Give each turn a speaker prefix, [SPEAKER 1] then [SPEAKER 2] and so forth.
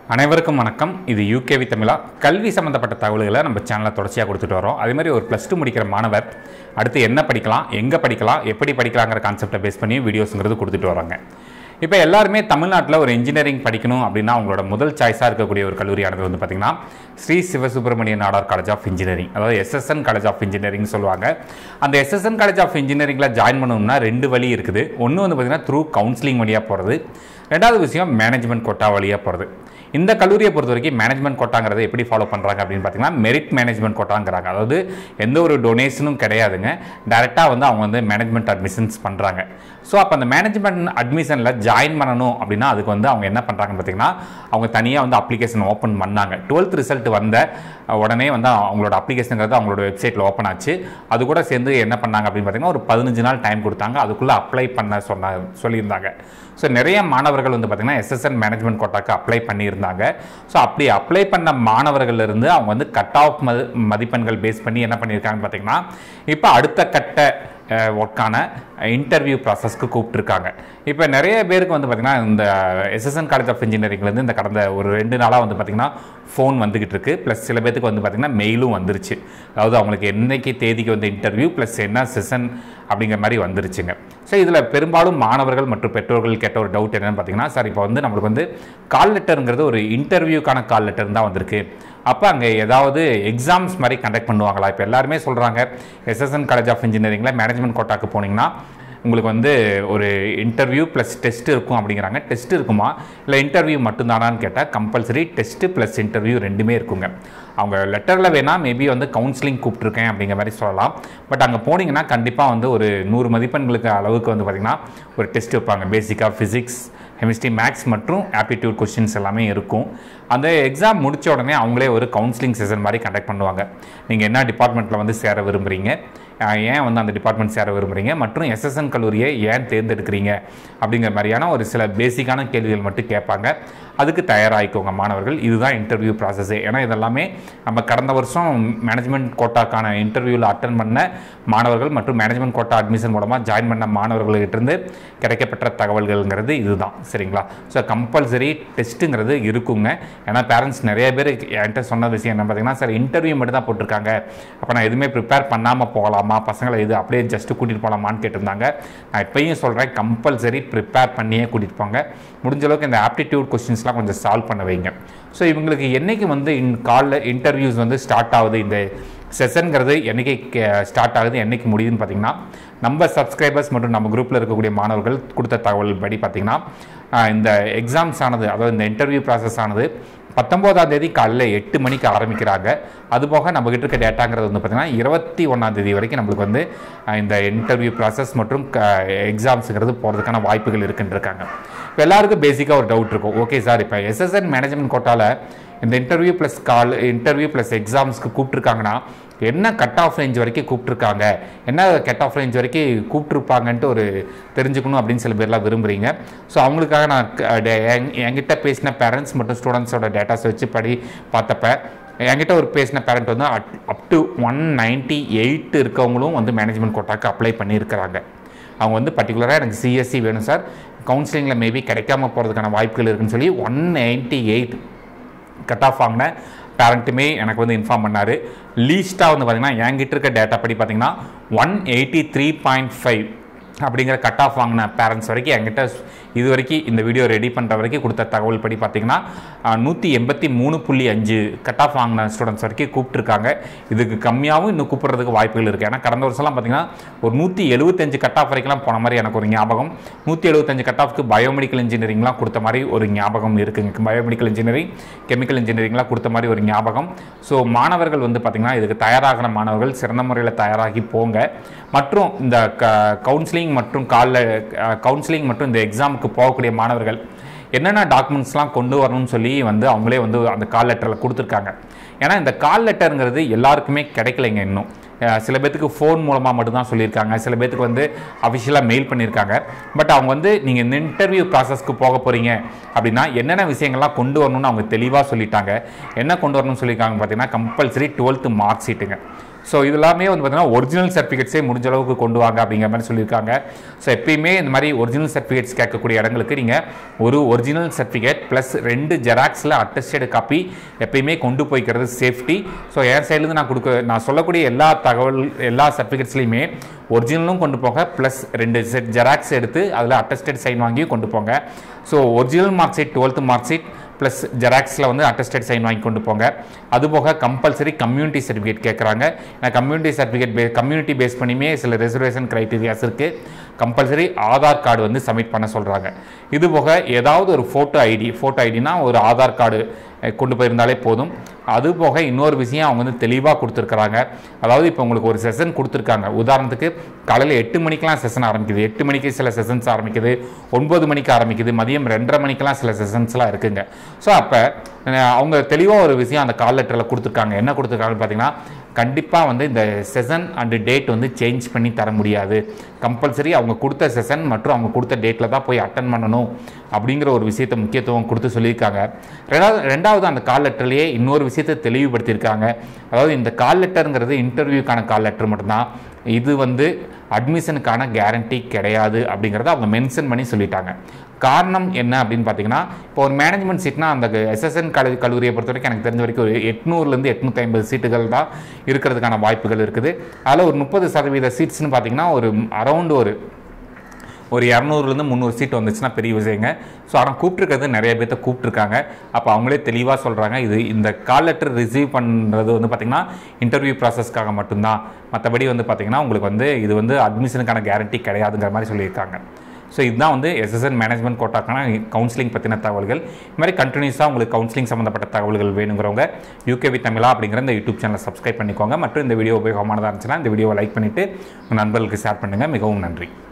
[SPEAKER 1] அனைவருக்கும் வணக்கம் இது யூகேவி தமிழா கல்வி சம்மந்தப்பட்ட தகவல்களை நம்ம சேனலில் தொடர்ச்சியாக கொடுத்துட்டு வரோம் அதே மாதிரி ஒரு ப்ளஸ் டூ முடிக்கிற மாணவர் அடுத்து என்ன படிக்கலாம் எங்கே படிக்கலாம் எப்படி படிக்கலாங்கிற கான்செப்டை பேஸ் பண்ணி வீடியோஸுங்கிறது கொடுத்துட்டு வராங்க இப்போ எல்லாருமே தமிழ்நாட்டில் ஒரு இன்ஜினியரிங் படிக்கணும் அப்படின்னா அவங்களோட முதல் சாய்ஸாக இருக்கக்கூடிய ஒரு கல்லூரியானது வந்து பார்த்திங்கன்னா Sri Sivasubramaniya Nadar college of engineering அதாவது எஸ்எஸ்என் காலேஜ் ஆஃப் இன்ஜினியரிங் சொல்லுவாங்க அந்த எஸ்எஸ்என் காலேஜ் ஆஃப் இன்ஜினியரிங்கில் ஜாயின் பண்ணணும்னா ரெண்டு வழி இருக்குது ஒன்று வந்து பார்த்திங்கன்னா த்ரூ கவுன்சிலிங் வழியாக போகிறது ரெண்டாவது விஷயம் மேனேஜ்மெண்ட் கோட்டா வழியாக போகிறது இந்த கல்லூரியை பொறுத்த வரைக்கும் மேனேஜ்மெண்ட் கோட்டாங்கிறத எப்படி ஃபாலோ பண்ணுறாங்க அப்படின்னு பார்த்தீங்கன்னா மெரிட் மேனேஜ்மெண்ட் கோட்டாங்கிறாங்க அதாவது எந்த ஒரு டொனேஷனும் கிடையாதுங்க டைரெக்டாக வந்து அவங்க வந்து மேனேஜ்மெண்ட் அட்மிஷன்ஸ் பண்ணுறாங்க ஸோ அப்போ அந்த மேனேஜ்மெண்ட் அட்மிஷனில் ஜாயின் பண்ணணும் அப்படின்னா அதுக்கு வந்து அவங்க என்ன பண்ணுறாங்கன்னு பார்த்தீங்கன்னா அவங்க தனியாக வந்து அப்ளிகேஷன் ஓப்பன் பண்ணாங்க டுவெல்த் ரிசல்ட் வந்த உடனே வந்து அவங்களோட அப்ளிகேஷனுங்கிறது அவங்களோட வெப்சைட்டில் ஓப்பன் ஆச்சு அது கூட சேர்ந்து என்ன பண்ணாங்க அப்படின்னு பார்த்தீங்கன்னா ஒரு பதினஞ்சு நாள் டைம் கொடுத்தாங்க அதுக்குள்ளே அப்ளை பண்ண சொன்ன சொல்லியிருந்தாங்க ஸோ நிறைய மாணவர்கள் வந்து பார்த்திங்கன்னா எஸ்எஸ்என் மேனேஜ்மெண்ட் கோட்டாக்கு அப்ளை பண்ணியிருந்தாங்க ஸோ அப்படி அப்ளை பண்ண மாணவர்கள் இருந்து அவங்க வந்து கட் ஆஃப் மதி மதிப்பெண்கள் பேஸ் பண்ணி என்ன பண்ணியிருக்காங்கன்னு பார்த்தீங்கன்னா இப்போ அடுத்த கட்ட ஒர்க்கான இன்டர்வியூ ப்ராசஸ்க்கு கூப்பிட்டுருக்காங்க இப்போ நிறைய பேருக்கு வந்து பார்த்திங்கன்னா இந்த எஸ்எஸ்என் காலேஜ் ஆஃப் இன்ஜினியரிங்லேருந்து இந்த கடந்த ஒரு ரெண்டு நாளாக வந்து பார்த்திங்கன்னா ஃபோன் வந்துக்கிட்டு இருக்கு ப்ளஸ் சில பேருக்கு வந்து பார்த்திங்கன்னா மெயிலும் வந்துருச்சு அதாவது அவங்களுக்கு என்னைக்கு தேதிக்கு வந்து இன்டர்வியூ ப்ளஸ் என்ன செஷன் அப்படிங்கிற மாதிரி வந்துருச்சுங்க ஸோ இதில் பெரும்பாலும் மாணவர்கள் மற்றும் பெற்றோர்கள் கேட்ட ஒரு டவுட் என்னென்னு பார்த்தீங்கன்னா சார் இப்போ வந்து நம்மளுக்கு வந்து கால் லெட்டருங்கிறது ஒரு இன்டர்வியூக்கான கால் லெட்டர் தான் வந்திருக்கு அப்போ அங்கே ஏதாவது எக்ஸாம்ஸ் மாதிரி கண்டக்ட் பண்ணுவாங்களா இப்போ எல்லாருமே சொல்கிறாங்க எஸ்எஸ்என் காலேஜ் ஆஃப் இன்ஜினியரிங்கில் மேனேஜ்மெண்ட் கோட்டாக்கு போனீங்கன்னா உங்களுக்கு வந்து ஒரு இன்டர்வியூ ப்ளஸ் டெஸ்ட் இருக்கும் அப்படிங்கிறாங்க டெஸ்ட் இருக்குமா இல்லை இன்டர்வியூ மட்டும்தானான்னு கேட்டால் கம்பல்சரி டெஸ்ட்டு ப்ளஸ் இன்டர்வியூ ரெண்டுமே இருக்குங்க அவங்க லெட்டரில் வேணால் மேபி வந்து கவுன்சிலிங் கூப்பிட்ருக்கேன் அப்படிங்கிற மாதிரி சொல்லலாம் பட் அங்கே போனீங்கன்னா கண்டிப்பாக வந்து ஒரு நூறு மதிப்பெண்களுக்கு அளவுக்கு வந்து பார்த்திங்கன்னா ஒரு டெஸ்ட் வைப்பாங்க பேசிக்காக ஃபிசிக்ஸ் கெமிஸ்ட்ரி மேக்ஸ் மற்றும் ஆப்டிடியூட் கொஸ்டின்ஸ் எல்லாமே இருக்கும் அந்த எக்ஸாம் முடித்த உடனே அவங்களே ஒரு கவுன்சிலிங் செஷன் மாதிரி கண்டக்ட் பண்ணுவாங்க நீங்கள் என்ன டிபார்ட்மெண்ட்டில் வந்து சேர விரும்புகிறீங்க ஏன் வந்து அந்த டிபார்ட்மெண்ட் சேர விரும்புகிறீங்க மற்றும் எஸ்எஸ்என் கல்லூரியை ஏன் தேர்ந்தெடுக்கிறீங்க அப்படிங்கிற மாதிரியான ஒரு சில பேசிக்கான கேள்விகள் மட்டும் கேட்பாங்க அதுக்கு தயாராகிக்கோங்க மாணவர்கள் இதுதான் இன்டர்வியூ ப்ராசஸ்ஸே ஏன்னா இதெல்லாமே நம்ம கடந்த வருஷம் மேனேஜ்மெண்ட் கோட்டாக்கான இன்டர்வியூவில் அட்டன் பண்ண மாணவர்கள் மற்றும் மேனேஜ்மெண்ட் கோட்டா அட்மிஷன் மூலமாக ஜாயின் பண்ண மாணவர்கள்கிட்டருந்து கிடைக்கப்பெற்ற தகவல்கள்ங்கிறது இதுதான் சரிங்களா ஸோ கம்பல்சரி டெஸ்ட்டுங்கிறது இருக்குங்க ஏன்னா பேரண்ட்ஸ் நிறைய பேர் என்கிட்ட சொன்ன விஷயம் என்ன பார்த்தீங்கன்னா சார் இன்டர்வியூ மட்டும் தான் போட்டிருக்காங்க அப்போ நான் எதுவுமே ப்ரிப்பேர் பண்ணாமல் போகலாமா பசங்களை இது அப்படியே ஜஸ்ட்டு கூட்டிகிட்டு போகலாமான்னு கேட்டிருந்தாங்க நான் இப்பயும் சொல்கிறேன் கம்பல்சரி ப்ரிப்பேர் பண்ணியே கூட்டிகிட்டு போங்க முடிஞ்ச அளவுக்கு இந்த ஆப்டிடியூட் கொஸ்டின்ஸ்லாம் கொஞ்சம் சால்வ் பண்ண வைங்க ஸோ இவங்களுக்கு என்றைக்கு வந்து இன் காலில் இன்டர்வியூஸ் வந்து ஸ்டார்ட் ஆகுது இந்த செஷனுங்கிறது என்றைக்கு ஸ்டார்ட் ஆகுது என்றைக்கு முடியுதுன்னு பார்த்தீங்கன்னா நம்ம சப்ஸ்கிரைபர்ஸ் மற்றும் நம்ம குரூப்பில் இருக்கக்கூடிய மாணவர்கள் கொடுத்த தகவல் படி பார்த்தீங்கன்னா இந்த எக்ஸாம்ஸ் ஆனது அதாவது இந்த இன்டர்வியூ ப்ராசஸ் ஆனது பத்தொம்போதாம் தேதி காலையில் எட்டு மணிக்கு ஆரம்பிக்கிறாங்க அதுபோக நம்மகிட்ட இருக்க டேட்டாங்கிறது வந்து பார்த்திங்கன்னா இருபத்தி ஒன்றாம் தேதி வரைக்கும் நம்மளுக்கு வந்து இந்த இன்டர்வியூ ப்ராசஸ் மற்றும் க எக்ஸாம்ஸுங்கிறது போகிறதுக்கான வாய்ப்புகள் இருக்குன்னு இருக்காங்க இப்போ எல்லாருக்கும் பேசிக்காக ஒரு டவுட் இருக்கும் ஓகே சார் இப்போ எஸ்எஸ்என் மேனேஜ்மெண்ட் கோட்டாவில் இந்த interview plus call interview plus எக்ஸாம்ஸ்க்கு கூப்பிட்ருக்காங்கன்னா என்ன கட் ஆஃப் ரேஞ்ச் வரைக்கும் கூப்பிட்ருக்காங்க என்ன கட் ஆஃப் ரேஞ்ச் வரைக்கும் கூப்பிட்ருப்பாங்கன்ட்டு ஒரு தெரிஞ்சுக்கணும் அப்படின்னு சில பேர்லாம் விரும்புகிறீங்க ஸோ அவங்களுக்காக நான் என்கிட்ட பேசின பேரண்ட்ஸ் மற்றும் ஸ்டூடெண்ட்ஸோட டேட்டாஸ் வச்சு படி பார்த்தப்ப என்கிட்ட ஒரு பேசின பேரண்ட் வந்து up to one ninety eight இருக்கவங்களும் வந்து மேனேஜ்மெண்ட் கோட்டாக்கு அப்ளை பண்ணியிருக்கிறாங்க அவங்க வந்து பர்டிகுலராக எனக்கு சிஎஸ்சி வேணும் சார் கவுன்சிலிங்கில் மேபி கிடைக்காம போகிறதுக்கான வாய்ப்புகள் இருக்குன்னு சொல்லி one ninety eight cut off வாங்கின பேரண்ட்டுமே எனக்கு வந்து இன்ஃபார்ம் பண்ணார் லீஸ்ட்டாக வந்து பார்த்திங்கன்னா என்கிட்ட இருக்க டேட்டா படி பார்த்திங்கன்னா one eighty three point five அப்படிங்கிற கட் ஆஃப் வாங்கின பேரண்ட்ஸ் வரைக்கும் என்கிட்ட இது வரைக்கும் இந்த வீடியோ ரெடி பண்ணுற வரைக்கும் கொடுத்த தகவல் படி பார்த்திங்கன்னா நூற்றி எண்பத்தி மூணு புள்ளி அஞ்சு கட் ஆஃப் வாங்கின ஸ்டூடெண்ட்ஸ் வரைக்கும் கூப்பிட்ருக்காங்க இதுக்கு கம்மியாகவும் இன்னும் கூப்பிட்றதுக்கு வாய்ப்புகள் இருக்குது ஏன்னா கடந்த வருஷம்லாம் பார்த்திங்கன்னா ஒரு நூற்றி எழுபத்தஞ்சு கட் ஆஃப் வரைக்கும்லாம் போன மாதிரி எனக்கு ஒரு ஞாபகம் நூற்றி எழுபத்தஞ்சு கட் ஆஃப்க்கு பயோமெடிக்கல் இன்ஜினியரிங்லாம் கொடுத்த மாதிரி ஒரு ஞாபகம் இருக்குங்க பயோமெடிக்கல் இன்ஜினியரிங் கெமிக்கல் இன்ஜினியரிங்லாம் கொடுத்த மாதிரி ஒரு ஞாபகம் ஸோ மாணவர்கள் வந்து பார்த்திங்கன்னா இதுக்கு தயாராகின மாணவர்கள் சிறந்த முறையில் தயாராகி போங்க மற்றும் இந்த க கவுன்சிலிங் மற்றும் காலில் கவுன்சிலிங் மற்றும் இந்த எக்ஸாமுக்கு போகக்கூடிய மாணவர்கள் என்னென்ன டாக்குமெண்ட்ஸ்லாம் கொண்டு வரணும்னு சொல்லி வந்து அவங்களே வந்து அந்த கால் லெட்டரில் கொடுத்துருக்காங்க ஏன்னா இந்த கால் லெட்டருங்கிறது எல்லாருக்குமே கிடைக்கலைங்க இன்னும் சில பேர்த்துக்கு ஃபோன் மூலமாக மட்டும்தான் சொல்லியிருக்காங்க சில பேர்த்துக்கு வந்து அஃபிஷியலாக மெயில் பண்ணியிருக்காங்க பட் அவங்க வந்து நீங்கள் இந்த இன்டர்வியூ ப்ராசஸ்க்கு போக போகிறீங்க அப்படின்னா என்னென்ன விஷயங்கள்லாம் கொண்டு வரணும்னு அவங்க தெளிவாக சொல்லிட்டாங்க என்ன கொண்டு வரணும்னு சொல்லியிருக்காங்க பார்த்தீங்கன்னா கம்பல்சரி டுவெல்த்து மார்க் ஷீட்டுங்க ஸோ இது எல்லாமே வந்து பார்த்தீங்கன்னா ஒரிஜினல் சர்டிஃபிகேட்ஸே முடிஞ்ச அளவுக்கு கொண்டு வாங்க அப்படிங்கிற மாதிரி சொல்லியிருக்காங்க ஸோ எப்பயுமே இந்த மாதிரி ஒரிஜினல் சர்டிஃபிகேட்ஸ் கேட்கக்கூடிய இடங்களுக்கு நீங்கள் ஒரு ஒரிஜினல் சர்டிஃபிகேட் ப்ளஸ் ரெண்டு ஜெராக்ஸில் அட்டஸ்டட் காப்பி எப்பயுமே கொண்டு போய்க்கிறது சேஃப்டி ஸோ என் சைட்லேருந்து நான் கொடுக்க நான் சொல்லக்கூடிய எல்லா தகவல் எல்லா சர்டிஃபிகேட்ஸ்லையுமே ஒரிஜினலும் கொண்டு போங்க ப்ளஸ் ரெண்டு செட் ஜெராக்ஸ் எடுத்து அதில் அட்டஸ்டட் சைன் வாங்கியும் கொண்டு போங்க so original mark sheet twelfth mark sheet plus ஜெராக்ஸில் வந்து அட்டஸ்டட் சைன் வாங்கி கொண்டு போங்க அதுபோக கம்பல்சரி கம்யூனிட்டி சர்டிஃபிகேட் கேட்குறாங்க நான் கம்யூனிட்டி சர்டிஃபிகேட் பே கம்யூனிட்டி பேஸ் பண்ணியுமே சில ரிசர்வேஷன் க்ரைட்டீரியாஸ் இருக்குது கம்பல்சரி ஆதார் கார்டு வந்து சப்மிட் பண்ண சொல்கிறாங்க இது போக ஏதாவது ஒரு ஃபோட்டோ ஐடி ஃபோட்டோ ஐடினா ஒரு ஆதார் கார்டு அஹ், கொண்டு போயிருந்தாலே போதும் அது போக இன்னொரு விஷயம் அவங்க வந்து தெளிவாக கொடுத்துருக்குறாங்க அதாவது இப்போ உங்களுக்கு ஒரு செஷன் கொடுத்துருக்காங்க உதாரணத்துக்கு காலையில் எட்டு மணிக்கெலாம் செஷன் ஆரம்பிக்குது எட்டு மணிக்கு சில செஷன்ஸ் ஆரம்பிக்குது ஒன்பது மணிக்கு ஆரம்பிக்குது மதியம் ரெண்டரை மணிக்கெலாம் சில செஷன்ஸ்லாம் இருக்குங்க ஸோ அப்போ அவங்க தெளிவாக ஒரு விஷயம் அந்த கால் லெட்டரில் கொடுத்துருக்காங்க என்ன கொடுத்துருக்காங்கன்னு பார்த்தீங்கன்னா கண்டிப்பாக வந்து இந்த செஷன் அண்டு டேட் வந்து சேஞ்ச் பண்ணி தர முடியாது கம்பல்சரி அவங்க கொடுத்த செஷன் மற்றும் அவங்க கொடுத்த டேட்டில் தான் போய் அட்டன் பண்ணணும் அப்படிங்கிற ஒரு விஷயத்தை முக்கியத்துவம் கொடுத்து சொல்லியிருக்காங்க ரெண்டாவது ரெண்டாவது அந்த கால் லெட்டர்லேயே இன்னொரு விஷயத்தை தெளிவுபடுத்தியிருக்காங்க அதாவது இந்த கால் லெட்டருங்கிறது இன்டர்வியூக்கான கால் லெட்டர் மட்டும்தான் இது வந்து அட்மிஷனுக்கான கேரண்டி கிடையாது அப்படிங்கிறத அவங்க மென்ஷன் பண்ணி சொல்லிட்டாங்க காரணம் என்ன அப்படின்னு பார்த்தீங்கன்னா இப்போ ஒரு மேனேஜ்மெண்ட் சீட்னா அந்த எஸ்எஸ்என் கல்லூரி கல்லூரியை பொறுத்த வரைக்கும் எனக்கு தெரிஞ்ச வரைக்கும் ஒரு எட்நூறுலேருந்து எட்நூற்றி ஐம்பது சீட்டுகள் தான் இருக்கிறதுக்கான வாய்ப்புகள் இருக்குது அதில் ஒரு முப்பது சதவீத சீட்ஸ்னு பார்த்தீங்கன்னா ஒரு அரௌண்ட் ஒரு ஒரு இரநூறுலேருந்து முந்நூறு சீட் வந்துச்சுன்னா பெரிய விஷயங்க ஸோ ஆனால் கூப்பிட்ருக்கிறது நிறைய பேர்த்த கூப்பிட்ருக்காங்க அப்போ அவங்களே தெளிவாக சொல்கிறாங்க இது இந்த கால் லெட்டர் ரிசீவ் பண்ணுறது வந்து பார்த்திங்கன்னா இன்டர்வியூ ப்ராசஸ்க்காக மட்டும்தான் மற்றபடி வந்து பார்த்திங்கன்னா உங்களுக்கு வந்து இது வந்து அட்மிஷனுக்கான கேரண்டி கிடையாதுங்கிற மாதிரி சொல்லியிருக்காங்க ஸோ இதுதான் வந்து எஸ்எஸ்என் மேனேஜ்மெண்ட் கோட்டாக்கான கவுன்சிலிங் பற்றின தகவல்கள் இது மாதிரி கண்டினியூஸாக உங்களுக்கு கவுன்சிலிங் சம்மந்தப்பட்ட தகவல்கள் வேணுங்கிறவங்க யூகேவி தமிழா அப்படிங்கிற இந்த யூடியூப் சேனலை சப்ஸ்கிரைப் பண்ணிக்கோங்க மற்றும் இந்த வீடியோ உபயோகமானதாக இருந்துச்சுன்னா இந்த வீடியோவை லைக் பண்ணிவிட்டு உங்கள் நண்பர்களுக்கு ஷேர் பண்ணுங்கள் மிகவும் நன்றி